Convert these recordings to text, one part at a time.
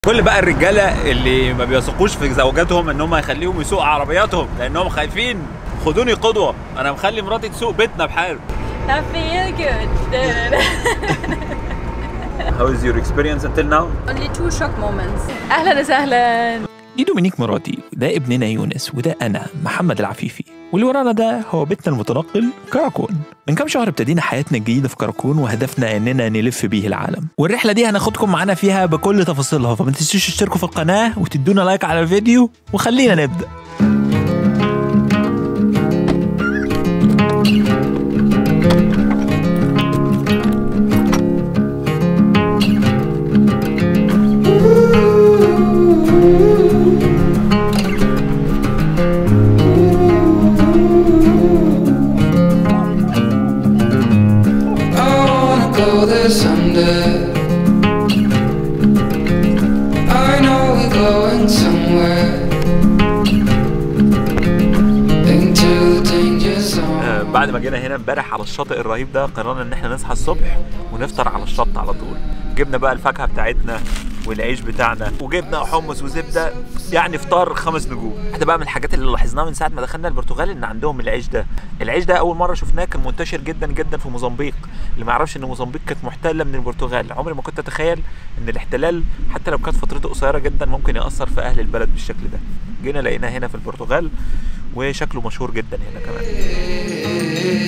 كل بقى الرجاله اللي ما بيثقوش في زوجاتهم ان هم يخليهم يسوقوا عربياتهم لانهم خايفين خدوني قدوه انا مخلي مراتي تسوق بيتنا بحال I feel good. How is your experience until now? Only two shock moments. اهلا وسهلا. دي دومينيك مراتي وده ابننا يونس وده انا محمد العفيفي واللي ورانا ده هو بيتنا المتنقل كراكون من كام شهر ابتدينا حياتنا الجديده في كراكون وهدفنا اننا نلف بيه العالم والرحله دي هناخدكم معانا فيها بكل تفاصيلها فما تنسوش تشتركوا في القناه وتدونا لايك على الفيديو وخلينا نبدا I wanna go there someday. I know we're going somewhere into the danger zone. آه، بعد ما جينا هنا امبارح على الشاطئ الرهيب ده قررنا ان احنا نصحى الصبح ونفطر على الشط على طول جبنا بقى الفاكهه بتاعتنا والعيش بتاعنا وجبنا حمص وزبده يعني فطار خمس نجوم احنا بقى من الحاجات اللي لاحظناها من ساعه ما دخلنا البرتغال ان عندهم العيش ده العيش ده اول مره شفناه كان منتشر جدا جدا في موزمبيق اللي ما يعرفش ان موزمبيق كانت محتله من البرتغال عمري ما كنت اتخيل ان الاحتلال حتى لو كانت فترته قصيره جدا ممكن ياثر في اهل البلد بالشكل ده جينا لقيناه هنا في البرتغال وشكله مشهور جدا هنا كمان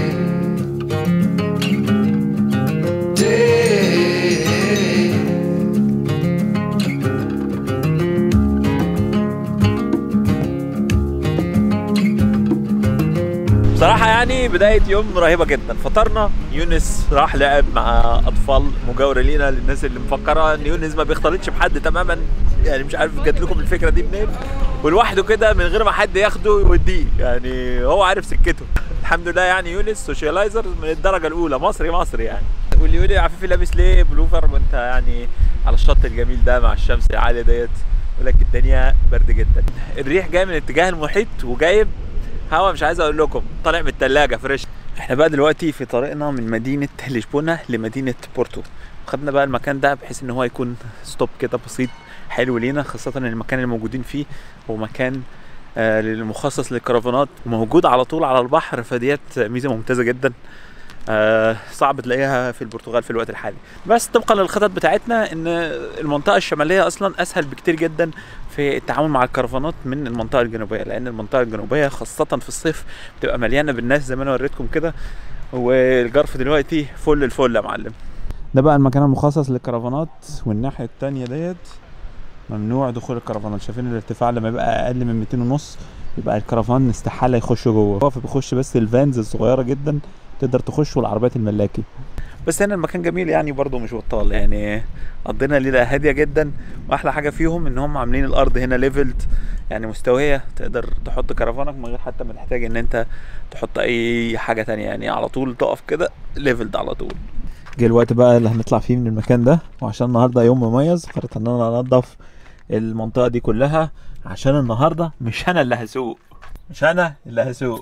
بصراحة يعني بداية يوم رهيبة جدا فطرنا يونس راح لعب مع أطفال مجاورة لينا للناس اللي مفكرة إن يونس ما بيختلطش بحد تماما يعني مش عارف جات لكم الفكرة دي منين ولوحده كده من غير ما حد ياخده يوديه يعني هو عارف سكته الحمد لله يعني يونس سوشيالايزر من الدرجة الأولى مصري مصري يعني واللي يقول لي عفيفي لابس ليه بلوفر وأنت يعني على الشط الجميل ده مع الشمس العالية ديت يقول لك الدنيا برد جدا الريح جاي من اتجاه المحيط وجايب هوا مش عايز اقول لكم طالع من التلاجة فريش احنا بقى دلوقتي في طريقنا من مدينة لشبونة لمدينة بورتو خدنا بقى المكان ده بحيث ان هو يكون ستوب كده بسيط حلو لينا خاصة ان المكان اللي موجودين فيه هو مكان آه مخصص للكرفانات وموجود على طول على البحر فديت ميزة ممتازة جدا آه صعب تلاقيها في البرتغال في الوقت الحالي بس طبقا للخطط بتاعتنا ان المنطقه الشماليه اصلا اسهل بكتير جدا في التعامل مع الكرفانات من المنطقه الجنوبيه لان المنطقه الجنوبيه خاصه في الصيف بتبقى مليانه بالناس زي ما انا وريتكم كده والجرف دلوقتي فل الفل يا معلم ده بقى المكان المخصص للكرفانات والناحيه التانية ديت ممنوع دخول الكرفانات شايفين الارتفاع لما يبقى اقل من 200 ونص يبقى الكرفان استحاله يخش جوه هو فبيخش بس الفانز الصغيره جدا تقدر تخش والعربيات الملاكي بس هنا المكان جميل يعني برضه مش بطال يعني قضينا ليله هاديه جدا واحلى حاجه فيهم ان هم عاملين الارض هنا ليفلد يعني مستويه تقدر تحط كرفانك من غير حتى ما تحتاج ان انت تحط اي حاجه تانية يعني على طول تقف كده ليفلد على طول جه الوقت بقى اللي هنطلع فيه من المكان ده وعشان النهارده يوم مميز قررت ان انا انضف المنطقه دي كلها عشان النهارده مش انا اللي هسوق مش انا اللي هسوق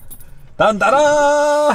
تنطرا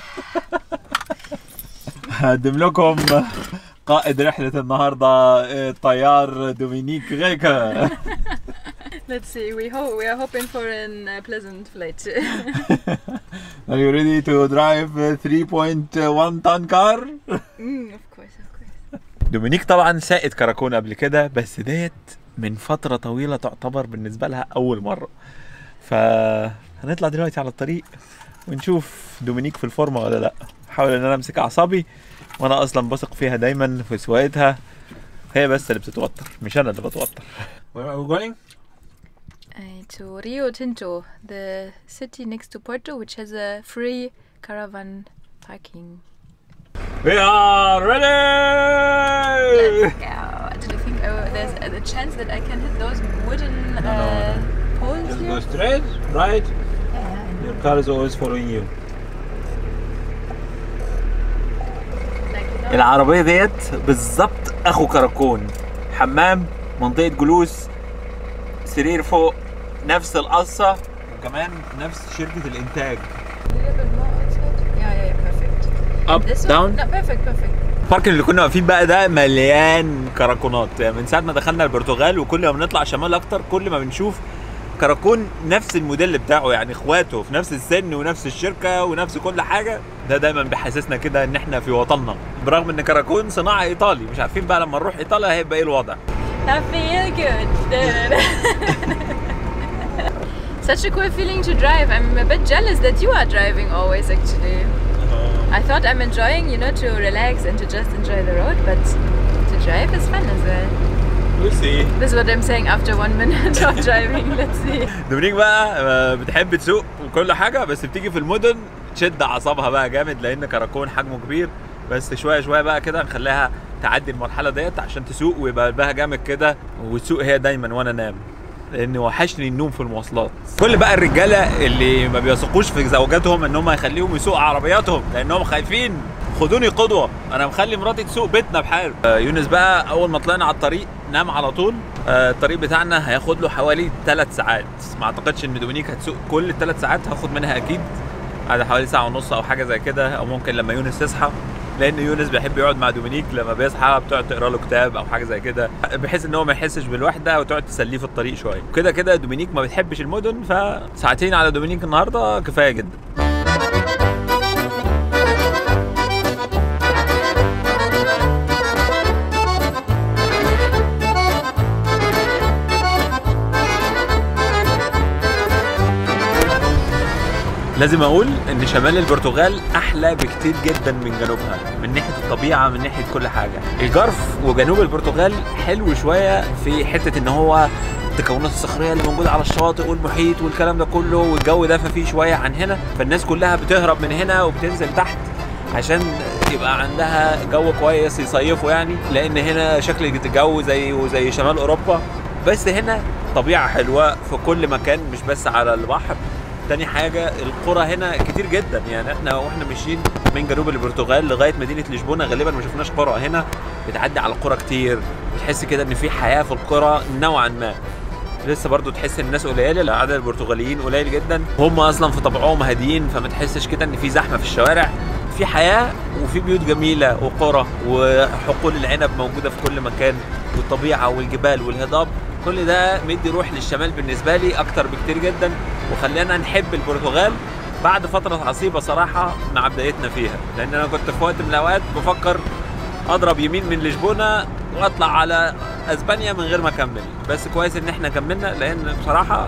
هقدم لكم قائد رحلة النهاردة الطيار دومينيك غيكا Let's see. We hope we are hoping for a uh, pleasant flight. Are you ready to drive a 3.1 ton car? mm, of course, of course. دومينيك طبعا ساقت كراكون قبل كده بس ديت من فترة طويلة تعتبر بالنسبة لها أول مرة فهنطلع دلوقتي على الطريق ونشوف دومينيك في الفورمة ولا لأ حاول إن أنا أمسك أعصابي وأنا أصلا بثق فيها دايما في سواقتها هي بس اللي بتتوتر مش أنا اللي بتوتر Where are we going? Uh, to Rio Tinto, the city next to Porto, which has a free caravan parking. We are ready! Let's go. Do you think oh, there's a chance that I can hit those wooden uh, poles Just here? go straight, right? Yeah. Your car is always following you. Like, you know, العربية ديت بالظبط اخو كراكون حمام منطقة جلوس سرير فوق نفس القصة وكمان نفس شركة الانتاج a little bit more outside. Yeah, yeah, yeah, perfect. Up, This down? One? No, perfect, perfect. البارك اللي كنا واقفين بقى ده مليان كراكونات يعني من ساعه ما دخلنا البرتغال وكل ما بنطلع شمال اكتر كل ما بنشوف كراكون نفس الموديل بتاعه يعني اخواته في نفس السن ونفس الشركه ونفس كل حاجه ده دايما بيحسسنا كده ان احنا في وطننا برغم ان كراكون صناعه ايطالي مش عارفين بقى لما نروح ايطاليا هيبقى ايه الوضع I feel good. Such a cool feeling to drive. I'm a bit jealous that you are driving always actually. I thought I'm enjoying, you know, to relax and to just enjoy the road, but to drive is fun as well. we'll see This is what I'm saying after one minute of driving. Let's see. دومينيك بقى آه، بتحب تسوق وكل حاجه بس بتيجي في المدن تشد اعصابها بقى جامد لان كراكون حجمه كبير بس شويه شويه بقى كده نخليها تعدي المرحله ديت عشان تسوق ويبقى قلبها جامد كده وتسوق هي دايما وانا انام لان وحشني النوم في المواصلات كل بقى الرجاله اللي ما بيثقوش في زوجاتهم ان هم يخليهم يسوقوا عربياتهم لانهم خايفين خدوني قدوه انا مخلي مراتي تسوق بيتنا بحال آه، يونس بقى اول ما طلعنا على الطريق نام على طول آه، الطريق بتاعنا هياخد له حوالي ثلاث ساعات ما اعتقدش ان دومينيك هتسوق كل الثلاث ساعات هاخد منها اكيد هذا حوالي ساعه ونص او حاجه زي كده او ممكن لما يونس يصحى لان يونس بيحب يقعد مع دومينيك لما بيصحى بتقعد تقرا له كتاب او حاجه زي كده بحيث ان هو ما يحسش بالوحده وتقعد تسليه في الطريق شويه كده كده دومينيك ما بتحبش المدن فساعتين على دومينيك النهارده كفايه جدا لازم اقول ان شمال البرتغال احلى بكتير جدا من جنوبها من ناحيه الطبيعه من ناحيه كل حاجه الجرف وجنوب البرتغال حلو شويه في حته ان هو التكونات الصخريه اللي موجوده على الشاطئ والمحيط والكلام ده كله والجو دافى فيه شويه عن هنا فالناس كلها بتهرب من هنا وبتنزل تحت عشان يبقى عندها جو كويس يصيفوا يعني لان هنا شكل الجو زي وزي شمال اوروبا بس هنا طبيعه حلوه في كل مكان مش بس على البحر تاني حاجة القرى هنا كتير جدا يعني احنا واحنا ماشيين من جنوب البرتغال لغاية مدينة لشبونة غالبا ما شفناش قرى هنا بتعدي على قرى كتير بتحس كده ان في حياة في القرى نوعا ما لسه برضو تحس ان الناس قليله لا عدد البرتغاليين قليل جدا هم اصلا في طبعهم هاديين فما تحسش كده ان في زحمه في الشوارع في حياه وفي بيوت جميله وقرى وحقول العنب موجوده في كل مكان والطبيعه والجبال والهضاب كل ده مدي روح للشمال بالنسبه لي اكتر بكتير جدا وخلينا نحب البرتغال بعد فتره عصيبه صراحه مع بدايتنا فيها لان انا كنت في وقت من الاوقات بفكر اضرب يمين من لشبونه واطلع على اسبانيا من غير ما اكمل بس كويس ان احنا كملنا لان بصراحه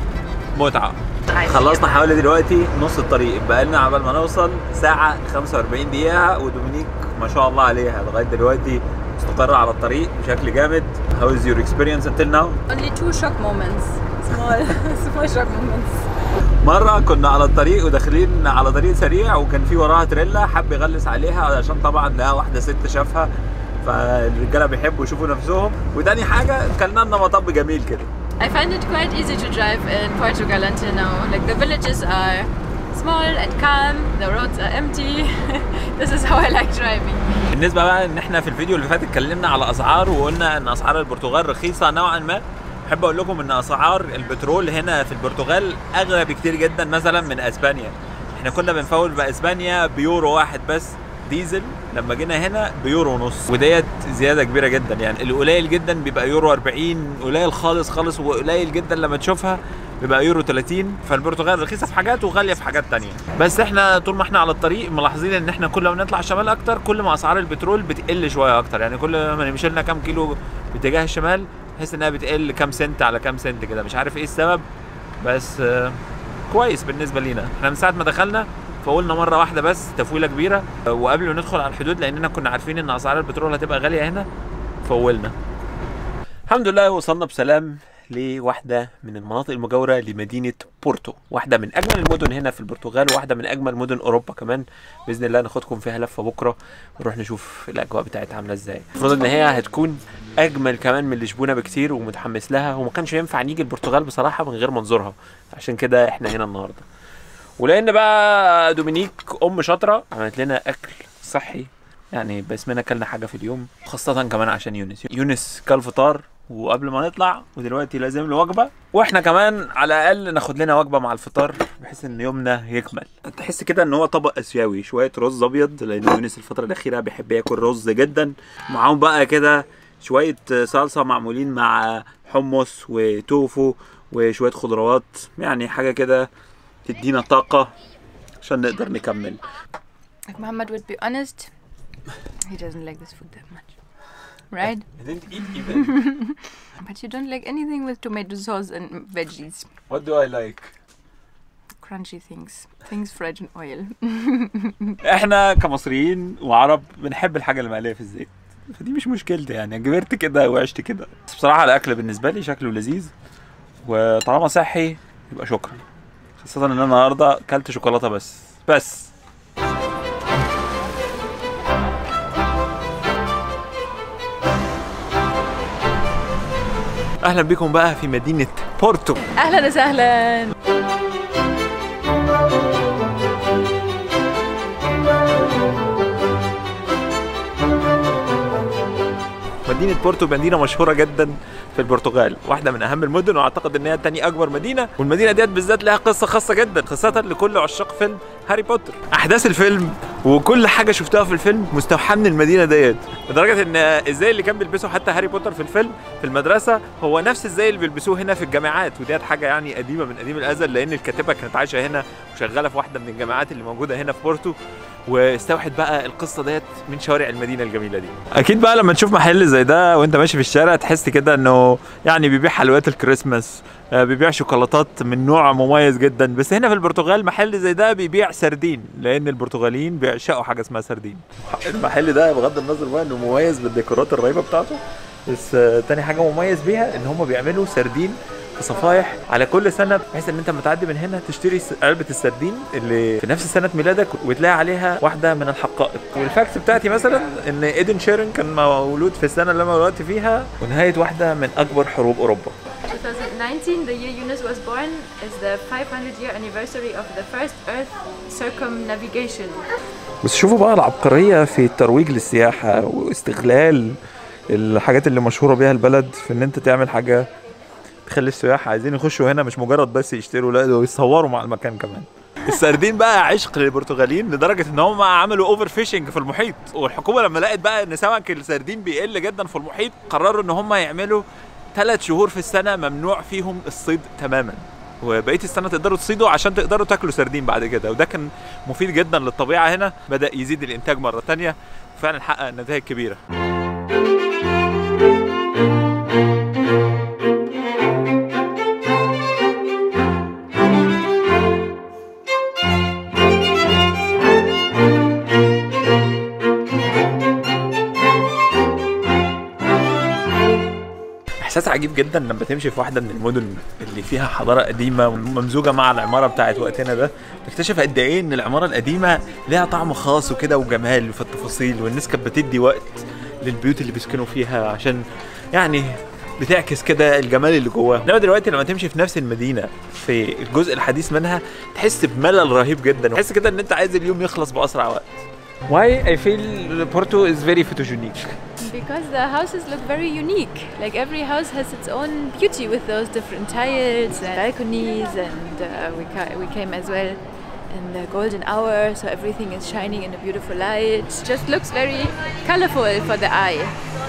متعه خلصنا حوالي دلوقتي نص الطريق بقى لنا عبال ما نوصل ساعه 45 دقيقه ودومينيك ما شاء الله عليها لغايه دلوقتي مستقره على الطريق بشكل جامد How is your experience until now? Only two shock moments. Small, small shock moments. مرة كنا على الطريق وداخلين على طريق سريع وكان في وراها تريلا حب يغلس عليها علشان طبعا لقى واحدة ست شافها فالرجالة بيحبوا يشوفوا نفسهم وتاني حاجة كلنا لنا مطب جميل كده I find it quite easy to drive in Portugal until now. Like the villages are small and calm, the roads are empty. this is how I like driving. بالنسبة بقى ان احنا في الفيديو اللي فات اتكلمنا على اسعار وقلنا ان اسعار البرتغال رخيصة نوعا ما احب اقول لكم ان اسعار البترول هنا في البرتغال اغلى بكتير جدا مثلا من اسبانيا احنا كنا بنفول باسبانيا بيورو واحد بس ديزل لما جينا هنا بيورو ونص وديت زياده كبيره جدا يعني القليل جدا بيبقى يورو 40 قليل خالص خالص وقليل جدا لما تشوفها بيبقى يورو 30 فالبرتغال رخيصه في حاجات وغاليه في حاجات تانية بس احنا طول ما احنا على الطريق ملاحظين ان احنا كل ما نطلع شمال اكتر كل ما اسعار البترول بتقل شويه اكتر يعني كل ما نمشي لنا كام كيلو باتجاه الشمال تحس انها بتقل كام سنت على كام سنت كده مش عارف ايه السبب بس آه، كويس بالنسبه لينا احنا من ساعه ما دخلنا فقلنا مره واحده بس تفويله كبيره آه، وقبل ما ندخل على الحدود لاننا كنا عارفين ان اسعار البترول هتبقى غاليه هنا فولنا الحمد لله وصلنا بسلام لواحدة من المناطق المجاورة لمدينة بورتو واحدة من أجمل المدن هنا في البرتغال وواحدة من أجمل مدن أوروبا كمان بإذن الله ناخدكم فيها لفة بكرة ونروح نشوف الأجواء بتاعتها عاملة إزاي المفروض إن هي هتكون أجمل كمان من لشبونة بكتير ومتحمس لها وما كانش ينفع نيجي البرتغال بصراحة من غير منظورها عشان كده إحنا هنا النهاردة ولأن بقى دومينيك أم شاطرة عملت لنا أكل صحي يعني باسمنا كلنا حاجة في اليوم خاصة كمان عشان يونس يونس كل فطار وقبل ما نطلع ودلوقتي لازم له وجبه واحنا كمان على الاقل ناخد لنا وجبه مع الفطار بحيث ان يومنا يكمل تحس كده ان هو طبق اسيوي شويه رز ابيض لان يونس الفتره الاخيره بيحب ياكل رز جدا معاهم بقى كده شويه صلصه معمولين مع حمص وتوفو وشويه خضروات يعني حاجه كده تدينا طاقه عشان نقدر نكمل If Muhammad would be honest, he doesn't like this food that much. Right? I didn't eat even. But you don't like anything with tomato sauce and veggies. What do I like? Crunchy things. Things fried in oil. احنا كمصريين وعرب بنحب الحاجه المقليه في الزيت فدي مش مشكلتي يعني كبرت كده وعشت كده بس بصراحه الاكل بالنسبه لي شكله لذيذ وطالما صحي يبقى شكرا خاصه ان انا النهارده اكلت شوكولاته بس بس اهلا بكم بقى في مدينه بورتو أهلا وسهلا. مدينة بورتو مدينة مشهورة جدا في البرتغال، واحدة من أهم المدن وأعتقد إن هي تاني أكبر مدينة، والمدينة ديت بالذات لها قصة خاصة جدا، خاصة لكل عشاق فيلم هاري بوتر. أحداث الفيلم وكل حاجة شفتها في الفيلم مستوحاة من المدينة ديت، لدرجة إن الزي اللي كان بيلبسه حتى هاري بوتر في الفيلم في المدرسة هو نفس الزي اللي بيلبسوه هنا في الجامعات، وديت حاجة يعني قديمة من قديم الأزل لأن الكاتبة كانت عايشة هنا وشغالة في واحدة من الجامعات اللي موجودة هنا في بورتو، واستوحت بقى القصه ديت من شوارع المدينه الجميله دي اكيد بقى لما تشوف محل زي ده وانت ماشي في الشارع تحس كده انه يعني بيبيع حلويات الكريسماس آه، بيبيع شوكولاتات من نوع مميز جدا بس هنا في البرتغال محل زي ده بيبيع سردين لان البرتغاليين بيعشقوا حاجه اسمها سردين المحل ده بغض النظر بقى انه مميز بالديكورات الرهيبه بتاعته بس آه، تاني حاجه مميز بيها ان هم بيعملوا سردين في صفايح على كل سنه بحيث ان انت لما تعدي من هنا تشتري س- علبه السردين اللي في نفس سنه ميلادك وتلاقي عليها واحده من الحقائق والفاكت بتاعتي مثلا ان ايدن شيرن كان مولود في السنه اللي انا ولدت فيها ونهايه واحده من اكبر حروب اوروبا 2019, the year Yunus was born, is the 500 year anniversary of the first Earth circumnavigation. بس شوفوا بقى العبقريه في الترويج للسياحه واستغلال الحاجات اللي مشهوره بيها البلد في ان انت تعمل حاجه تخلي السياح عايزين يخشوا هنا مش مجرد بس يشتروا لا ده يتصوروا مع المكان كمان السردين بقى عشق للبرتغاليين لدرجه ان هم عملوا اوفر فيشنج في المحيط والحكومه لما لقت بقى ان سمك السردين بيقل جدا في المحيط قرروا ان هم يعملوا ثلاث شهور في السنه ممنوع فيهم الصيد تماما وبقيه السنه تقدروا تصيدوا عشان تقدروا تاكلوا سردين بعد كده وده كان مفيد جدا للطبيعه هنا بدا يزيد الانتاج مره تانية وفعلا حقق نتائج كبيره احساس عجيب جدا لما تمشي في واحده من المدن اللي فيها حضاره قديمه وممزوجه مع العماره بتاعت وقتنا ده تكتشف قد ايه ان العماره القديمه ليها طعم خاص وكده وجمال في التفاصيل والناس كانت بتدي وقت للبيوت اللي بيسكنوا فيها عشان يعني بتعكس كده الجمال اللي جواها انما دلوقتي لما تمشي في نفس المدينه في الجزء الحديث منها تحس بملل رهيب جدا تحس كده ان انت عايز اليوم يخلص باسرع وقت Why I feel Porto is very photogenic. Because the houses look very unique. Like every house has its own beauty with those different tiles and balconies, and uh, we, ca- we came as well in the golden hour, so everything is shining in a beautiful light. Just looks very colorful for the eye.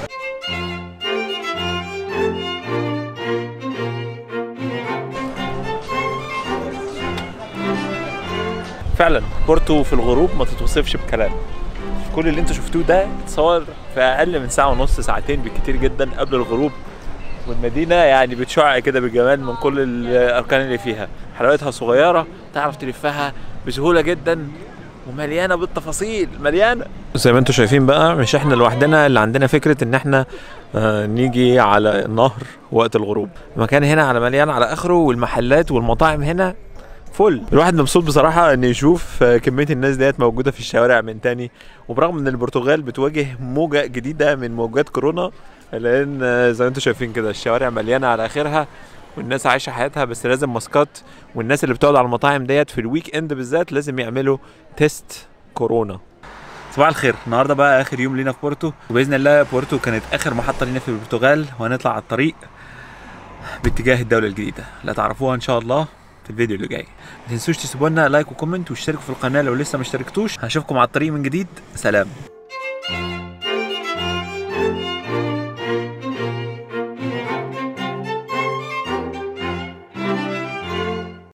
فعلا بورتو في الغروب ما تتوصفش بكلام كل اللي انتوا شفتوه ده اتصور في اقل من ساعه ونص ساعتين بالكتير جدا قبل الغروب والمدينه يعني بتشع كده بالجمال من كل الاركان اللي فيها حلوياتها صغيره تعرف تلفها بسهوله جدا ومليانه بالتفاصيل مليانه زي ما انتم شايفين بقى مش احنا لوحدنا اللي عندنا فكره ان احنا آه، نيجي على النهر وقت الغروب المكان هنا على مليان على اخره والمحلات والمطاعم هنا فل الواحد مبسوط بصراحة ان يشوف آه، كمية الناس ديت موجودة في الشوارع من تاني وبرغم ان البرتغال بتواجه موجة جديدة من موجات كورونا لان آه، زي ما انتم شايفين كده الشوارع مليانة على اخرها والناس عايشة حياتها بس لازم ماسكات والناس اللي بتقعد على المطاعم ديت في الويك اند بالذات لازم يعملوا تيست كورونا صباح الخير النهارده بقى اخر يوم لينا في بورتو وباذن الله بورتو كانت اخر محطه لينا في البرتغال وهنطلع على الطريق باتجاه الدوله الجديده لا تعرفوها ان شاء الله في الفيديو اللي جاي ما تنسوش تسيبوا لنا لايك وكومنت واشتركوا في القناه لو لسه ما اشتركتوش هشوفكم على الطريق من جديد سلام